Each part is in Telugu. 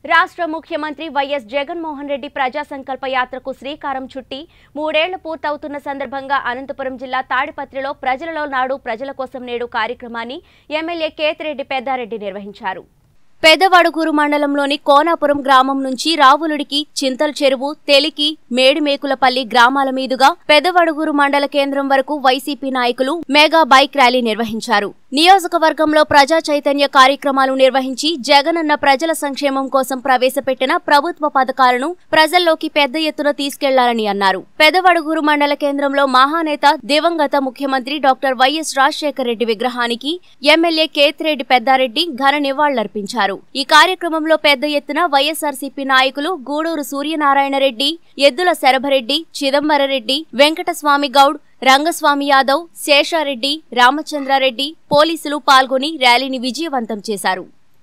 రాష్ట్ర ముఖ్యమంత్రి వైఎస్ జగన్మోహన్ రెడ్డి ప్రజా సంకల్ప యాత్రకు శ్రీకారం చుట్టి మూడేళ్లు పూర్తవుతున్న సందర్భంగా అనంతపురం జిల్లా తాడిపత్రిలో ప్రజలలో నాడు ప్రజల కోసం నేడు కార్యక్రమాన్ని ఎమ్మెల్యే కేతిరెడ్డి పెద్దారెడ్డి నిర్వహించారు పెదవడుగూరు మండలంలోని కోనాపురం గ్రామం నుంచి రావులుడికి చింతల చెరువు తెలికి మేడిమేకులపల్లి గ్రామాల మీదుగా పెదవడుగూరు మండల కేంద్రం వరకు వైసీపీ నాయకులు మెగా బైక్ ర్యాలీ నిర్వహించారు నియోజకవర్గంలో ప్రజా చైతన్య కార్యక్రమాలు నిర్వహించి జగనన్న ప్రజల సంక్షేమం కోసం ప్రవేశపెట్టిన ప్రభుత్వ పథకాలను ప్రజల్లోకి పెద్ద ఎత్తున తీసుకెళ్లాలని అన్నారు పెదవడుగూరు మండల కేంద్రంలో మహానేత దివంగత ముఖ్యమంత్రి డాక్టర్ వైఎస్ రాజశేఖర రెడ్డి విగ్రహానికి ఎమ్మెల్యే కేతిరెడ్డి పెద్దారెడ్డి ఘన నివాళులర్పించారు ఈ కార్యక్రమంలో పెద్ద ఎత్తున వైఎస్ఆర్సీపీ నాయకులు గూడూరు సూర్యనారాయణ రెడ్డి ఎద్దుల శరభరెడ్డి చిదంబరరెడ్డి వెంకటస్వామి గౌడ్ రంగస్వామి యాదవ్ శేషారెడ్డి రామచంద్రారెడ్డి పోలీసులు పాల్గొని ర్యాలీని విజయవంతం చేశారు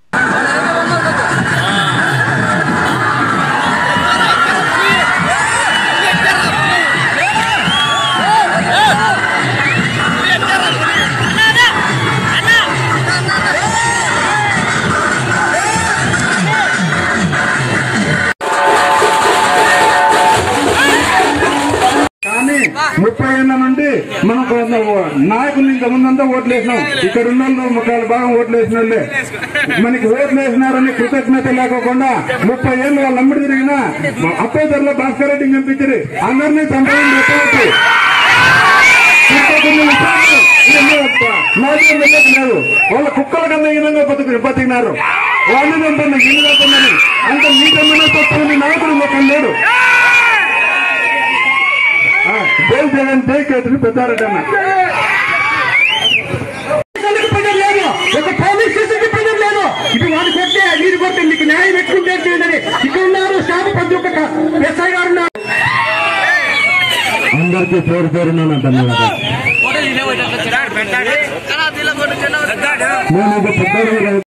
కానీ ముప్పై ఏళ్ళ నుండి మనం కొంత నాయకులు ఇంత ముందంతా ఓట్లు వేసినాం ఇక్కడ ఉన్న వాళ్ళు ముఖాలు బాగా ఓట్లు వేసిన వాళ్ళే మనకి ఓట్లు వేసినారని కృతజ్ఞత లేకోకుండా ముప్పై ఏళ్ళు వాళ్ళు అమ్మిడి తిరిగినా అప్పేదర్లో భాస్కర్ రెడ్డి పంపించారు అందరినీ చంపడం చెప్పవచ్చు మాజీ ఎమ్మెల్యేకి లేదు వాళ్ళ కుక్కల కన్నా ఈనంగా బతుకు బతికినారు వాళ్ళు చంపండి ఇల్లు చంపండి అంత నీకన్నా తప్పని నాయకుడు ఒక లేడు జై జగన్ జై కేతులు పెద్దారెడ్డి అన్న ప్రజలకు ప్రజలు లేదు ఒక పోలీస్ స్టేషన్ కి ప్రజలు లేదు ఇది వాడు కొట్టే వీరు కొట్టే మీకు న్యాయం ఎట్లుంటే చేయండి ఇక్కడ ఉన్నారు స్టాఫ్ ప్రతి ఒక్క ఎస్ఐ గారు ఉన్నారు అందరికీ పేరు పేరున్నాను ధన్యవాదాలు నేను ఒక పెద్ద